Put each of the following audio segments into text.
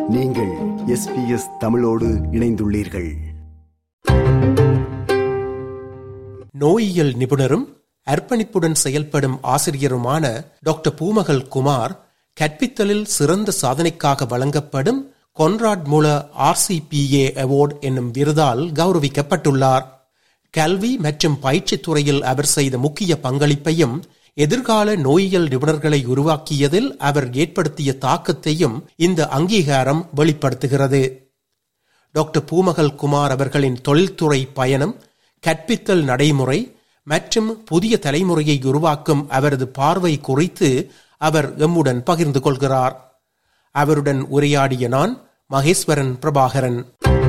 நீங்கள் எஸ்பிஎஸ் தமிழோடு இணைந்துள்ளீர்கள் நோயியல் நிபுணரும் அர்ப்பணிப்புடன் செயல்படும் ஆசிரியருமான டாக்டர் பூமகள் குமார் கற்பித்தலில் சிறந்த சாதனைக்காக வழங்கப்படும் கொன்ராட் மூல ஆர்சிபிஏ அவார்டு என்னும் விருதால் கௌரவிக்கப்பட்டுள்ளார் கல்வி மற்றும் பயிற்சித் துறையில் அவர் செய்த முக்கிய பங்களிப்பையும் எதிர்கால நோயியல் நிபுணர்களை உருவாக்கியதில் அவர் ஏற்படுத்திய தாக்கத்தையும் இந்த அங்கீகாரம் வெளிப்படுத்துகிறது டாக்டர் பூமகள் குமார் அவர்களின் தொழில்துறை பயணம் கற்பித்தல் நடைமுறை மற்றும் புதிய தலைமுறையை உருவாக்கும் அவரது பார்வை குறித்து அவர் எம்முடன் பகிர்ந்து கொள்கிறார் அவருடன் உரையாடிய நான் மகேஸ்வரன் பிரபாகரன்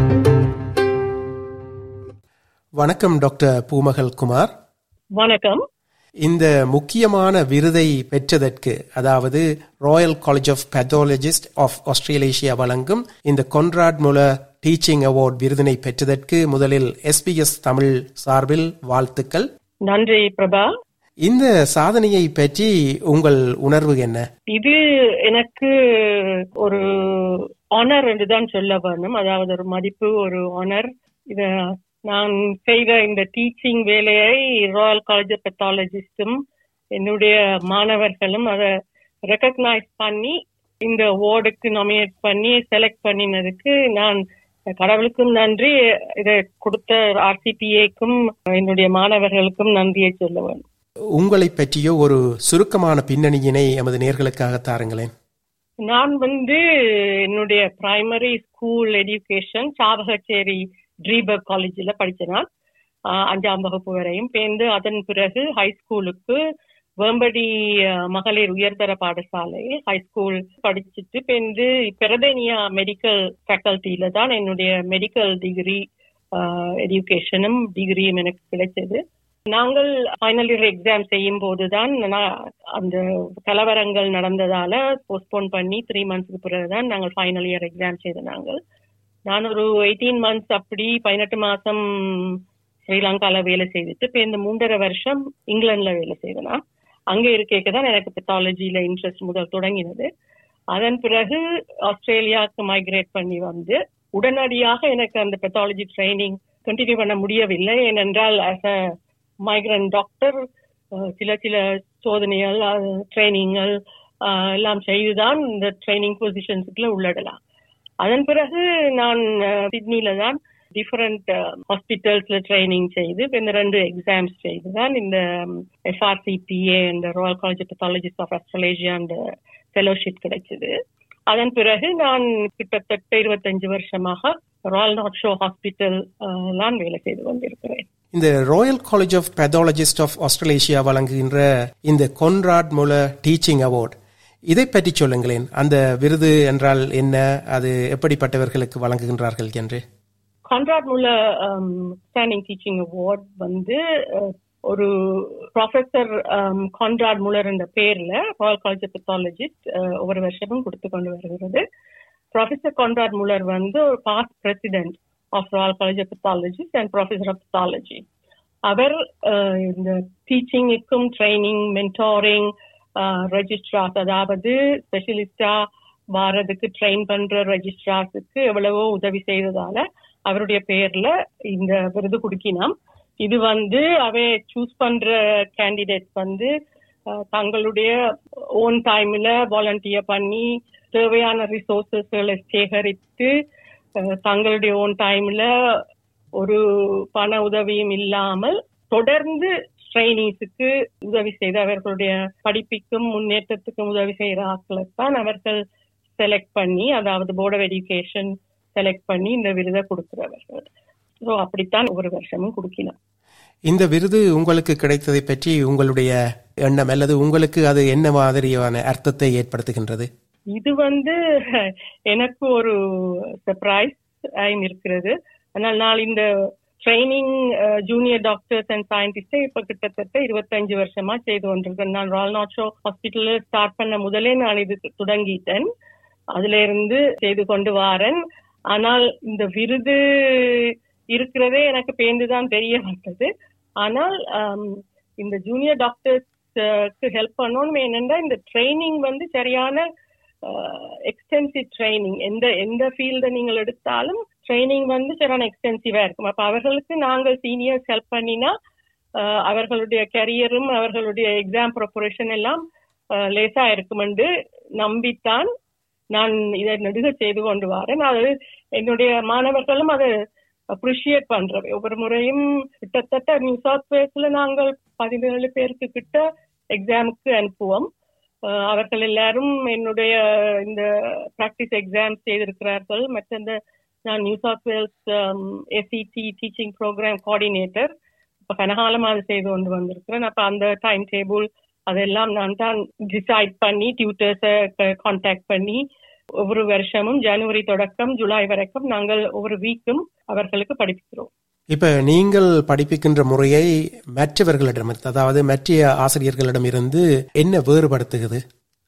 வணக்கம் டாக்டர் பூமகள் குமார் வணக்கம் இந்த முக்கியமான விருதை பெற்றதற்கு அதாவது royal college of pathologist of Australasia வழங்கும் இந்த கொன்ராட் முல டீச்சிங் அவார்ட் விருதினை பெற்றதற்கு முதலில் எஸ்பிஎஸ் தமிழ் சார்பில் வாழ்த்துக்கள் நன்றி பிரபா இந்த சாதனையை பற்றி உங்கள் உணர்வு என்ன இது எனக்கு ஒரு ஆனர் என்று தான் சொல்ல வேணும் அதாவது ஒரு மதிப்பு ஒரு ஆனர் இத நான் செய்த இந்த டீச்சிங் வேலையை ராயல் காலேஜ் ஆஃப் பெத்தாலஜிஸ்டும் என்னுடைய மாணவர்களும் அதை ரெக்கக்னைஸ் பண்ணி இந்த அவார்டுக்கு நாமினேட் பண்ணி செலக்ட் பண்ணினதுக்கு நான் கடவுளுக்கும் நன்றி இதை கொடுத்த ஆர்சிபிஏக்கும் என்னுடைய மாணவர்களுக்கும் நன்றியை சொல்ல வேண்டும் உங்களை பற்றிய ஒரு சுருக்கமான பின்னணியினை எமது நேர்களுக்காக தாருங்களேன் நான் வந்து என்னுடைய primary school education Chavakachcheri Drieberg காலேஜில் படித்தேன் நான் அஞ்சாம் வகுப்பு வரையும் பேர்ந்து அதன் பிறகு ஹை ஸ்கூலுக்கு வேம்படி மகளிர் உயர்தர பாடசாலையில் ஹை ஸ்கூல் படிச்சுட்டு பேர்ந்து பிரதேனியா மெடிக்கல் ஃபேக்கல்ட்டியில தான் என்னுடைய மெடிக்கல் டிகிரி எஜுகேஷனும் டிகிரியும் எனக்கு கிடைச்சது நாங்கள் ஃபைனல் இயர் எக்ஸாம் செய்யும் போதுதான் அந்த கலவரங்கள் நடந்ததால போஸ்ட்போன் பண்ணி த்ரீ மந்த்ஸ்க்கு பிறகுதான் நாங்கள் ஃபைனல் இயர் எக்ஸாம் செய்த நாங்கள் நான் ஒரு எயிட்டீன் மந்த்ஸ் அப்படி பதினெட்டு மாசம் ஸ்ரீலங்கால வேலை செய்துட்டு இப்போ இந்த மூன்றரை வருஷம் இங்கிலாந்துல வேலை செய்தனா அங்க இருக்க தான் எனக்கு பெத்தாலஜியில இன்ட்ரெஸ்ட் முதல் தொடங்கினது அதன் பிறகு ஆஸ்திரேலியாவுக்கு மைக்ரேட் பண்ணி வந்து உடனடியாக எனக்கு அந்த பெத்தாலஜி ட்ரைனிங் கண்டினியூ பண்ண முடியவில்லை ஏனென்றால் ஆஸ் அ மைக்ரண்ட் டாக்டர் சில சில சோதனைகள் ட்ரைனிங்கள் எல்லாம் செய்துதான் இந்த ட்ரைனிங் பொசிஷன்ஸுக்குள்ள உள்ளடலாம் அதன் பிறகு நான் சிட்னில தான் டிஃபரெண்ட் ஹாஸ்பிட்டல்ஸ்ல ட்ரைனிங் செய்து இந்த ரெண்டு எக்ஸாம்ஸ் செய்து தான் இந்த எஃப்ஆர்சிபிஏ இந்த royal college pathologist of Australasia அந்த ஃபெலோஷிப் கிடைச்சது அதன் பிறகு நான் கிட்டத்தட்ட இருபத்தஞ்சு வருஷமாக ராயல் நாட் ஷோ ஹாஸ்பிட்டல் தான் வேலை செய்து கொண்டிருக்கிறேன் இந்த royal college of pathologist of Australasia வழங்குகின்ற இந்த கொன்ராட் மூல டீச்சிங் அவார்ட் இதை பற்றி சொல்லுங்களேன் அந்த விருது என்றால் என்ன அது எப்படிப்பட்டவர்களுக்கு வழங்குகின்றார்கள் என்று கான்ட்ராட் மூல ஸ்டாண்டிங் டீச்சிங் அவார்ட் வந்து ஒரு ப்ரொஃபசர் கான்ட்ராட் முலர் என்ற பேர்ல ராயல் காலேஜ் ஆஃப் பெத்தாலஜிஸ்ட் ஒவ்வொரு வருஷமும் கொடுத்து கொண்டு வருகிறது ப்ரொஃபசர் கான்ட்ராட் முலர் வந்து ஒரு past president of royal college of pathologist and professor of pathology அவர் இந்த டீச்சிங்குக்கும் ட்ரைனிங் மென்டாரிங் ரெஜிஸ்ட்ரார்ஸ் அதாவது ஸ்பெஷலிஸ்டா வாரதுக்கு ட்ரெயின் பண்ற ரெஜிஸ்ட்ரார்ஸுக்கு எவ்வளவோ உதவி செய்ததால அவருடைய பேர்ல இந்த விருது குடுக்கினாம் இது வந்து அவை சூஸ் பண்ற கேண்டிடேட் வந்து தங்களுடைய ஓன் டைம்ல வாலண்டியர் பண்ணி தேவையான ரிசோர்சஸ்களை சேகரித்து தங்களுடைய ஓன் டைம்ல ஒரு பண உதவியும் இல்லாமல் தொடர்ந்து ட்ரைனிங்ஸுக்கு உதவி செய்து அவர்களுடைய படிப்புக்கும் முன்னேற்றத்துக்கும் உதவி செய்கிற ஆட்களைத்தான் அவர்கள் செலக்ட் பண்ணி அதாவது போர்ட் ஆஃப் எஜுகேஷன் செலக்ட் பண்ணி இந்த விருதை கொடுக்கிறவர்கள் ஸோ அப்படித்தான் ஒவ்வொரு வருஷமும் கொடுக்கலாம் இந்த விருது உங்களுக்கு கிடைத்ததை பற்றி உங்களுடைய எண்ணம் அல்லது உங்களுக்கு அது என்ன மாதிரியான அர்த்தத்தை ஏற்படுத்துகின்றது இது வந்து எனக்கு ஒரு சர்ப்ரைஸ் இருக்கிறது ஆனால் நான் இந்த ட்ரைனிங் ஜூனியர் டாக்டர்ஸ் அண்ட் சயின்டிஸ்டை இப்ப கிட்டத்தட்ட இருபத்தஞ்சு வருஷமா செய்து கொண்டிருக்கேன் நான் ராயல் நாட் ஷோ ஹாஸ்பிட்டல்ல ஸ்டார்ட் பண்ண முதலே நான் இது தொடங்கிட்டேன் அதுல இருந்து செய்து கொண்டு வாரேன் ஆனால் இந்த விருது இருக்கிறதே எனக்கு பேர்ந்துதான் தெரிய வந்தது ஆனால் இந்த ஜூனியர் டாக்டர்ஸ்க்கு ஹெல்ப் பண்ணணும் ஏனென்றா இந்த ட்ரைனிங் வந்து சரியான எக்ஸ்டென்சிவ் ட்ரைனிங் எந்த எந்த ஃபீல்ட நீங்கள் எடுத்தாலும் ட்ரைனிங் வந்து சரியான எக்ஸ்டென்சிவா இருக்கும் அப்ப அவர்களுக்கு நாங்கள் சீனியர்ஸ் ஹெல்ப் பண்ணினா அஹ், அவர்களுடைய கரியரும் அவர்களுடைய எக்ஸாம் ப்ரிப்பரேஷன் எல்லாம் அஹ், லேசா இருக்கும் என்று நம்பித்தான் நான் இதை நெடுக செய்து கொண்டு வரேன் அது என்னுடைய மாணவர்களும் அதை அப்ரிஷியேட் பண்றவை ஒவ்வொரு முறையும் கிட்டத்தட்ட நியூ சவுத் வேல்ஸ்ல நாங்கள் பதினேழு பேருக்கு கிட்ட எக்ஸாமுக்கு அனுப்புவோம் அஹ் அவர்கள் எல்லாரும் என்னுடைய இந்த பிராக்டிஸ் எக்ஸாம் செய்திருக்கிறார்கள் மற்ற இந்த நான் New South Wales SET teaching programme coordinator இப்ப கனகாலமா அது செய்து கொண்டு வந்திருக்கிறேன் அப்ப அந்த டைம் டேபிள் அதெல்லாம் நான் தான் டிசைட் பண்ணி டியூட்டர்ஸை கான்டாக்ட் பண்ணி ஒவ்வொரு வருஷமும் ஜனவரி தொடக்கம் ஜூலை வரைக்கும் நாங்கள் ஒவ்வொரு வீக்கும் அவர்களுக்கு படிப்பிக்கிறோம் இப்ப நீங்கள் படிப்பிக்கின்ற முறையை மற்றவர்களிடம் அதாவது மற்ற ஆசிரியர்களிடம் இருந்து என்ன வேறுபடுத்துகிறது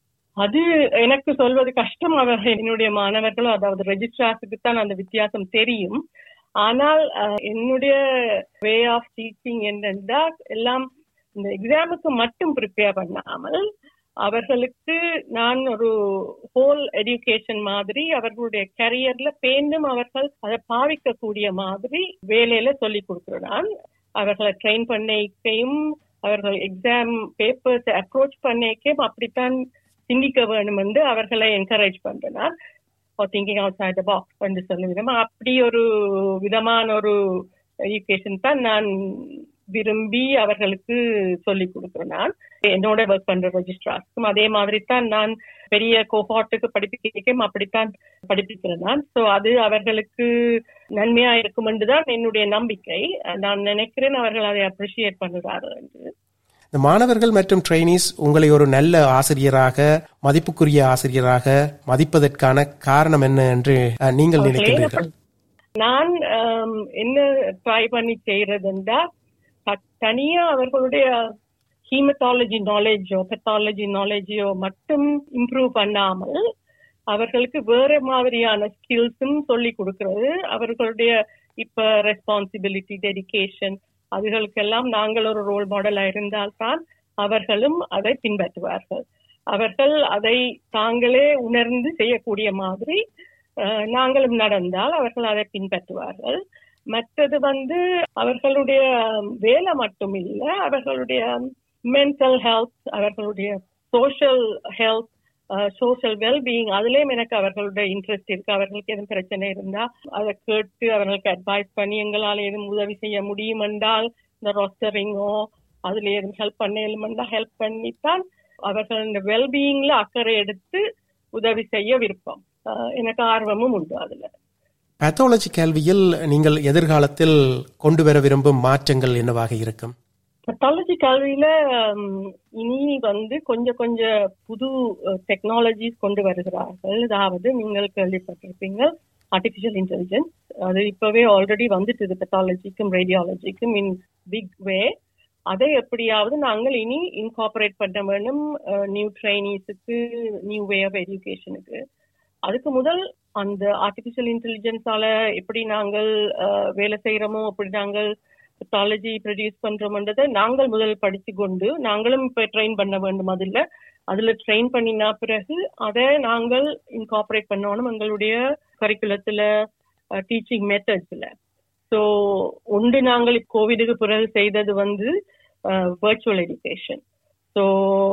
அது எனக்கு சொல்வது கஷ்டம் அவர்கள் என்னுடைய மாணவர்களும் அதாவது ரெஜிஸ்ட்ரார்ஸுக்கு தான் அந்த வித்தியாசம் தெரியும் ஆனால் அஹ், என்னுடைய வே ஆஃப் டீச்சிங் என்னென்றால் எல்லாம் இந்த எக்ஸாமுக்கு மட்டும் ப்ரிப்பேர் பண்ணாமல் அவர்களுக்கு நான் ஒரு ஹோல் எஜுகேஷன் மாதிரி அவர்களுடைய கரியர்ல பேண்டும் அவர்கள் அதை பாவிக்கக்கூடிய மாதிரி வேலையில சொல்லி கொடுக்கிறேன் நான் அவர்களை ட்ரெயின் பண்ணிக்கையும் அவர்கள் எக்ஸாம் பேப்பர்ஸ் அப்ரோச் பண்ணிக்கையும் அப்படித்தான் சிந்திக்க வேண்டும் என்று அவர்களை என்கரேஜ் பண்றேன் நான் திங்கிங் அவுட் சைட் பாக்ஸ் என்று சொல்லுகிறோம் அப்படி ஒரு விதமான ஒரு எஜுகேஷன் தான் நான் விரும்பி அவர்களுக்கு சொல்லி கொடுக்கிறேன் நான் என்னோட ஒர்க் பண்ற ரெஜிஸ்ட்ரார்ஸ்க்கும் அதே மாதிரி தான் நான் பெரிய கோஹார்ட்டுக்கு படிப்பிக்கும் அப்படித்தான் படிப்பிக்கிறேன் நான் ஸோ அது அவர்களுக்கு நன்மையா இருக்கும் என்றுதான் என்னுடைய நம்பிக்கை நான் நினைக்கிறேன் அவர்கள் அதை அப்ரிஷியேட் பண்ணுறார்கள் என்று இந்த மாணவர்கள் மற்றும் ட்ரைனிஸ் உங்களை ஒரு நல்ல ஆசிரியராக மதிப்புக்குரிய ஆசிரியராக மதிப்பதற்கான காரணம் என்ன என்று அஹ், நீங்கள் நினைக்கின்றீர்கள் நான் ஆம், என்ன ட்ரை பண்ணி செய்யறதுண்டா த- தனியா அவர்களுடைய ஹீமட்டாலஜி நாலேஜோ பெத்தாலஜி நாலேஜோ மட்டும் இம்ப்ரூவ் பண்ணாமல் அவர்களுக்கு வேற மாதிரியான ஸ்கில்ஸும் சொல்லி கொடுக்கிறது அவர்களுடைய இப்ப ரெஸ்பான்சிபிலிட்டி டெடிகேஷன் அதுகளுக்கெல்லாம் நாங்கள் ஒரு ரோல் மாடலா இருந்தால்தான் அவர்களும் அதை பின்பற்றுவார்கள் அவர்கள் அதை தாங்களே உணர்ந்து செய்யக்கூடிய மாதிரி அஹ், நாங்களும் நடந்தால் அவர்கள் அதை பின்பற்றுவார்கள் மற்றது வந்து அவர்களுடைய வேலை மட்டும் இல்ல அவர்களுடைய மென்டல் ஹெல்த் அவர்களுடைய சோஷியல் ஹெல்த் சோஷியல் வெல்பீயிங் அதுலயும் எனக்கு அவர்களுடைய இன்ட்ரெஸ்ட் இருக்கு அவர்களுக்கு எதுவும் பிரச்சனை இருந்தா அதை கேட்டு அவர்களுக்கு அட்வைஸ் பண்ணி எங்களால் எதுவும் உதவி செய்ய முடியும் என்றால் இந்த ரொஸ்டரிங்கோ அதுல எதுவும் ஹெல்ப் பண்ண எலுமெண்டா ஹெல்ப் பண்ணித்தான் அவர்கள் இந்த வெல்பீயிங்ல அக்கறை எடுத்து உதவி செய்ய விருப்பம் அஹ் எனக்கு ஆர்வமும் உண்டு அதுல பேத்தாலஜி கல்வியில் நீங்கள் எதிர்காலத்தில் கொண்டு வர விரும்பும் மாற்றங்கள் என்னவாக இருக்கும் பத்தாலஜி கல்வியில ஹம், இனி வந்து கொஞ்சம் கொஞ்சம் புது டெக்னாலஜிஸ் கொண்டு வருகிறார்கள் அதாவது நீங்கள் கேள்விப்பட்டிருப்பீங்க ஆர்டிபிஷியல் இன்டெலிஜென்ஸ் அது இப்பவே ஆல்ரெடி வந்துட்டு பெத்தாலஜிக்கும் ரேடியாலஜிக்கும் இன் பிக் வே அதை எப்படியாவது நாங்கள் இனி இன்கார்பரேட் பண்ண வேண்டும் நியூ ட்ரைனிஸுக்கு நியூ வே ஆஃப் எஜுகேஷனுக்கு அதுக்கு முதல் அந்த ஆர்டிபிஷியல் இன்டெலிஜென்ஸால எப்படி நாங்கள் அஹ், வேலை செய்யறோமோ அப்படி நாங்கள் டெக்னாலஜி ப்ரொடியூஸ் பண்றோம்ன்றதை நாங்கள் முதல் படிச்சு கொண்டு நாங்களும் இப்ப ட்ரெயின் பண்ண வேண்டும் அதுல அதுல ட்ரெயின் பண்ணினா பிறகு அதை நாங்கள் இன்கார்பரேட் பண்ணணும் எங்களுடைய கரிக்குலத்துல டீச்சிங் மெத்தட்ஸ்ல ஸோ ஒன்று நாங்கள் கோவிடுக்கு பிறகு செய்தது வந்து வர்ச்சுவல் எஜுகேஷன் ஸோ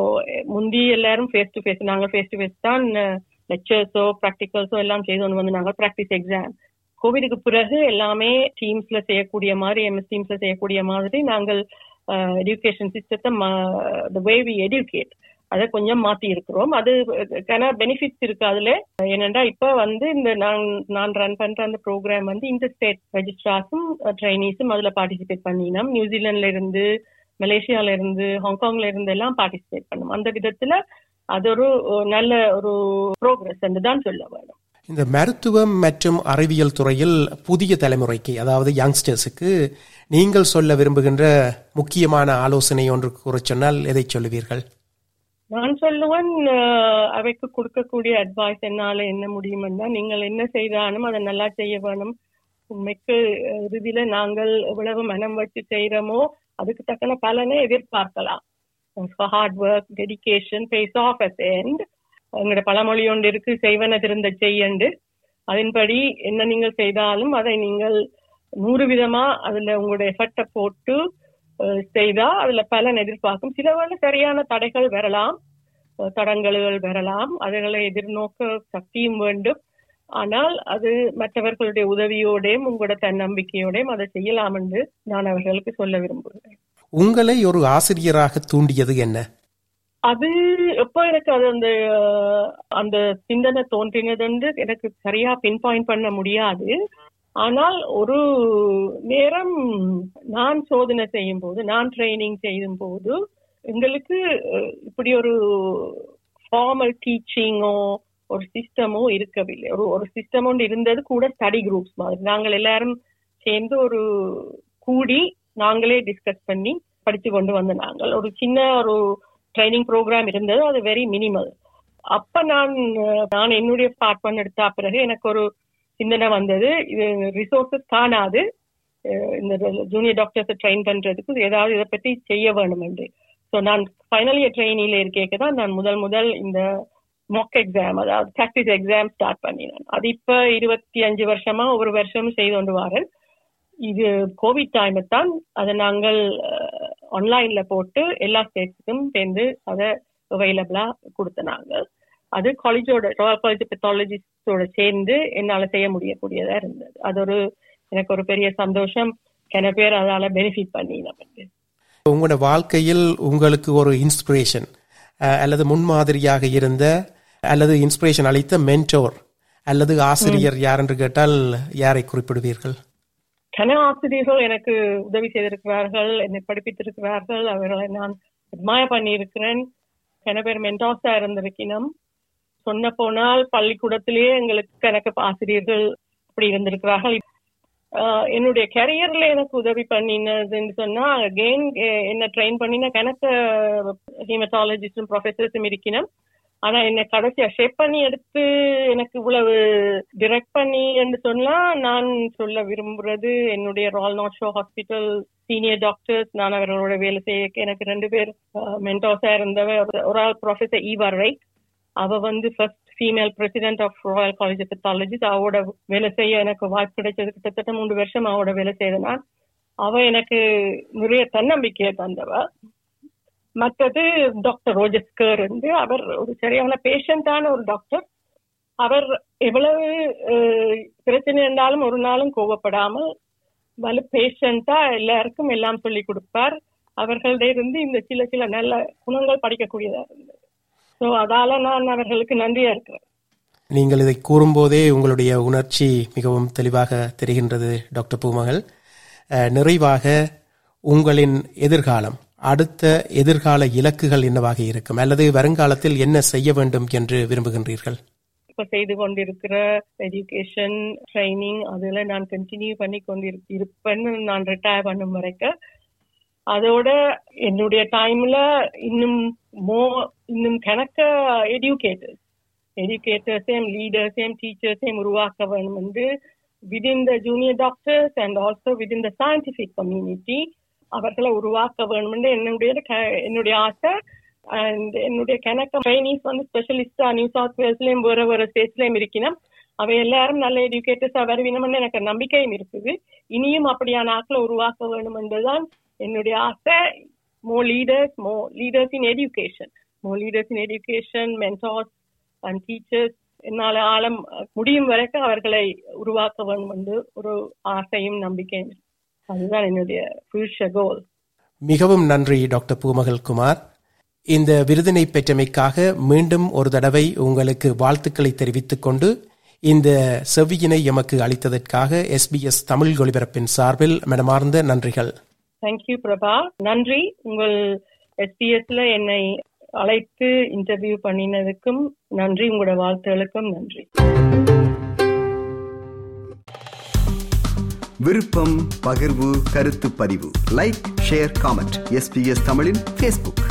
முந்தி எல்லாரும் ஃபேஸ் டு ஃபேஸ் நாங்கள் ஃபேஸ் டு ஃபேஸ் தான் லெக்சர்ஸோ ப்ராக்டிகல்ஸோ எல்லாம் செய்து கொண்டு வந்து நாங்கள் ப்ராக்டிஸ் எக்ஸாம் கோவிடுக்கு பிறகு எல்லாமே டீம்ஸ்ல செய்யக்கூடிய மாதிரி எம்எஸ் டீம்ஸ்ல செய்யக்கூடிய மாதிரி நாங்கள் எஜுகேஷன் சிஸ்டத்தை த வே வி எஜுகேட் அதை கொஞ்சம் மாத்தி இருக்கிறோம் அது கன பெனிஃபிட்ஸ் இருக்கு அதுல என்னண்டா இப்ப வந்து இந்த நான் நான் ரன் பண்ற அந்த ப்ரோக்ராம் வந்து இன்டர் ஸ்டேட் ரெஜிஸ்ட்ரார்ஸும் ட்ரைனிஸும் அதுல பார்ட்டிசிபேட் பண்ணினோம் நியூசிலாந்துல இருந்து மலேசியால இருந்து ஹாங்காங்ல இருந்து எல்லாம் பார்ட்டிசிபேட் பண்ணோம் அந்த விதத்துல அது ஒரு நல்ல ஒரு ப்ரோக்ரஸ் என்று தான் சொல்ல வேணும் இந்த மருத்துவம் மற்றும் அறிவியல் துறையில் புதிய தலைமுறைக்கு அதாவது யங்ஸ்டர்ஸுக்கு நீங்கள் சொல்ல விரும்புகின்ற முக்கியமான ஆலோசனை ஒன்று கூற சொன்னால் எதை சொல்லுவீர்கள் நான் சொல்லுவேன் அவைக்கு கொடுக்கக்கூடிய அட்வைஸ் என்னால என்ன முடியும்னா நீங்கள் என்ன செய்தாலும் அதை நல்லா செய்ய வேணும் உண்மைக்கு இறுதியில நாங்கள் எவ்வளவு மனம் வச்சு செய்யறோமோ அதுக்கு தக்கன பலனை எதிர்பார்க்கலாம் hard work dedication pays off at end எங்களோட பழமொழி ஒன்று இருக்கு செய்வன திருந்த செய்யண்டு அதன்படி என்ன நீங்கள் செய்தாலும் அதை நீங்கள் நூறு விதமா அதுல உங்களுடைய எஃபர்ட்டை போட்டு அஹ், செய்தா அதுல பலன் எதிர்பார்க்கும் சில வேளை சரியான தடைகள் வரலாம் அஹ், தடங்கல்கள் வரலாம் அதுகளை எதிர்நோக்க சக்தியும் வேண்டும் ஆனால் அது மற்றவர்களுடைய உதவியோடையும் உங்களோட தன்னம்பிக்கையோடையும் அதை செய்யலாம் என்று நான் அவர்களுக்கு சொல்ல விரும்புகிறேன் உங்களை ஒரு ஆசிரியராக தூண்டியது என்ன அது எப்போ எனக்கு அது அந்த அஹ், அந்த சிந்தனை தோன்றினது என்று எனக்கு சரியா பின் பாயிண்ட் பண்ண முடியாது ஆனால் ஒரு நேரம் நான் சோதனை செய்யும் போது நான் ட்ரைனிங் செய்யும் போது எங்களுக்கு அஹ், இப்படி ஒரு ஃபார்மல் டீச்சிங்கோ ஒரு சிஸ்டமோ இருக்கவில்லை ஒரு ஒரு சிஸ்டம் ஒன்று இருந்தது கூட ஸ்டடி குரூப்ஸ் மாதிரி நாங்கள் எல்லாரும் சேர்ந்து ஒரு கூடி நாங்களே டிஸ்கஸ் பண்ணி படித்து கொண்டு வந்த நாங்கள் ஒரு சின்ன ஒரு ட்ரைனிங் ப்ரோக்ராம் இருந்தது அது வெரி மினிமல் அப்ப நான் அஹ், நான் என்னுடைய பார்ட் பண்ண எடுத்த பிறகு எனக்கு ஒரு சிந்தனை வந்தது இது ரிசோர்சஸ் காணாது அஹ், இந்த ஜூனியர் டாக்டர்ஸை ட்ரெயின் பண்றதுக்கு ஏதாவது இதை பத்தி செய்ய வேணும் என்று ஸோ நான் ஃபைனல் இயர் ட்ரெயினில இருக்கேக்க தான் நான் முதல் முதல் இந்த மாக் எக்ஸாம் அதாவது ப்ராக்டிஸ் எக்ஸாம் ஸ்டார்ட் பண்ணினேன் அது இப்ப இருபத்தி அஞ்சு வருஷமா ஒவ்வொரு வருஷமும் செய்து கொண்டு வரேன் இது கோவிட் டைம் தான் அதை நாங்கள் ஆன்லைன்ல போட்டு எல்லா ஸ்டேட்ஸுக்கும் சேர்ந்து அதை அவைலபிளா கொடுத்தனாங்க அது காலேஜோட ராயல் காலேஜ் பெத்தாலஜிஸ்டோட சேர்ந்து என்னால செய்ய முடியக்கூடியதா இருந்தது அது ஒரு எனக்கு ஒரு பெரிய சந்தோஷம் நிறைய பேர் அதால பெனிஃபிட் பண்ணி நமக்கு உங்களோட வாழ்க்கையில் உங்களுக்கு ஒரு இன்ஸ்பிரேஷன் அல்லது முன்மாதிரியாக இருந்த அல்லது இன்ஸ்பிரேஷன் அளித்த மென்டோர் அல்லது ஆசிரியர் யார் என்று கேட்டால் யாரை குறிப்பிடுவீர்கள் கன ஆசிரியர்கள் எனக்கு உதவி செய்திருக்கிறார்கள் என்னை படிப்பித்திருக்கிறார்கள் அவர்களை நான் அட்மயர் பண்ணியிருக்கிறேன் கன பேர் மென்டாஸா இருந்திருக்கணும் சொன்ன போனால் பள்ளிக்கூடத்திலேயே எங்களுக்கு எனக்கு ஆசிரியர்கள் அப்படி இருந்திருக்கிறார்கள் ஆஹ் என்னுடைய கரியர்ல எனக்கு உதவி பண்ணினதுன்னு சொன்னா அகெயின் என்ன ட்ரெயின் பண்ணின கணக்கு ஹீமட்டாலஜிஸ்டும் ப்ரொஃபசர்ஸும் இருக்கணும் ஆனா என்னை கடைசியா ஷேப் பண்ணி எடுத்து எனக்கு இவ்வளவு டிரெக்ட் பண்ணி என்று சொன்னா நான் சொல்ல விரும்புறது என்னுடைய royal North Shore hospital senior doctors நான் அவர்களோட வேலை செய்ய எனக்கு ரெண்டு பேர் மென்டோஸா இருந்தவ ஒரு ஆள் ப்ரொஃபசர் ஈவர் ரைட் அவ வந்து first female president of royal college of pathologists அவட வேலை செய்ய எனக்கு வாய்ப்பு கிடைச்சது கிட்டத்தட்ட மூன்று வருஷம் அவட வேலை செய்த நான் அவ எனக்கு நிறைய தன்னம்பிக்கையை தந்தவ மற்றது டாக்டர் ரோஜஸ்கர் வந்து அவர் ஒரு சரியான பேஷண்டான ஒரு டாக்டர் அவர் எவ்வளவு பிரச்சனை இருந்தாலும் ஒரு நாளும் கோவப்படாமல் வலு பேஷண்டா எல்லாருக்கும் எல்லாம் சொல்லி கொடுப்பார் அவர்களிட இருந்து இந்த சில சில நல்ல குணங்கள் படிக்கக்கூடியதா இருந்தது ஸோ அதால நான் அவர்களுக்கு நன்றியா இருக்கிறேன் நீங்கள் இதை கூறும்போதே உங்களுடைய உணர்ச்சி மிகவும் தெளிவாக தெரிகின்றது டாக்டர் பூமகள் நிறைவாக உங்களின் எதிர்காலம் அடுத்த எதிர்கால இலக்குகள் என்னவாக இருக்கும் அல்லது வருங்காலத்தில் என்ன செய்ய வேண்டும் என்று விரும்புகின்றீர்கள் இப்ப செய்து கொண்டிருக்கிற எஜுகேஷன் ட்ரைனிங் அதுல நான் கண்டினியூ பண்ணி கொண்டிருப்பேன்னு நான் ரிட்டையர் பண்ணும் வரைக்கும் அதோட என்னுடைய டைம்ல இன்னும் மோ இன்னும் கணக்க எடியூகேட்டர்ஸ் எஜுகேட்டர்ஸையும் லீடர்ஸையும் டீச்சர்ஸையும் உருவாக்க வேணும் என்று within the junior doctors and also within the scientific community அவர்களை உருவாக்க வேணும் என்று என்னுடைய என்னுடைய ஆசை அண்ட் என்னுடைய கணக்க ட்ரைனிஸ் வந்து ஸ்பெஷலிஸ்டா நியூ சவுத் வேல்ஸ்லயும் வேற வேற ஸ்டேட்ஸ்லயும் இருக்கணும் அவை எல்லாரும் நல்ல எஜுகேட்டர்ஸா வருவினம்னு எனக்கு நம்பிக்கையும் இருக்குது இனியும் அப்படியான ஆக்களை உருவாக்க வேணும் என்றுதான் என்னுடைய ஆசை more leaders more leaders in education more leaders in education mentors and teachers என்னால ஆழம் முடியும் வரைக்கும் அவர்களை உருவாக்க வேண்டும் என்று ஒரு ஆசையும் நம்பிக்கையும் அதுதான் என்னுடைய ஃபியூச்சர் கோல் மிகவும் நன்றி டாக்டர் பூமகள் குமார் இந்த விருதினை பெற்றமைக்காக மீண்டும் ஒரு தடவை உங்களுக்கு வாழ்த்துக்களை தெரிவித்துக் கொண்டு இந்த செவ்வியினை எமக்கு அளித்ததற்காக எஸ்பிஎஸ் தமிழ் ஒலிபரப்பின் சார்பில் மனமார்ந்த நன்றிகள் தேங்க்யூ பிரபா நன்றி உங்கள் எஸ்பிஎஸ்ல என்னை அழைத்து இன்டர்வியூ பண்ணினதுக்கும் நன்றி உங்களோட வாழ்த்துகளுக்கும் நன்றி விருப்பம் பகிர்வு கருத்து பதிவு லைக் ஷேர் காமெண்ட் எஸ்பிஎஸ் தமிழின் ஃபேஸ்புக்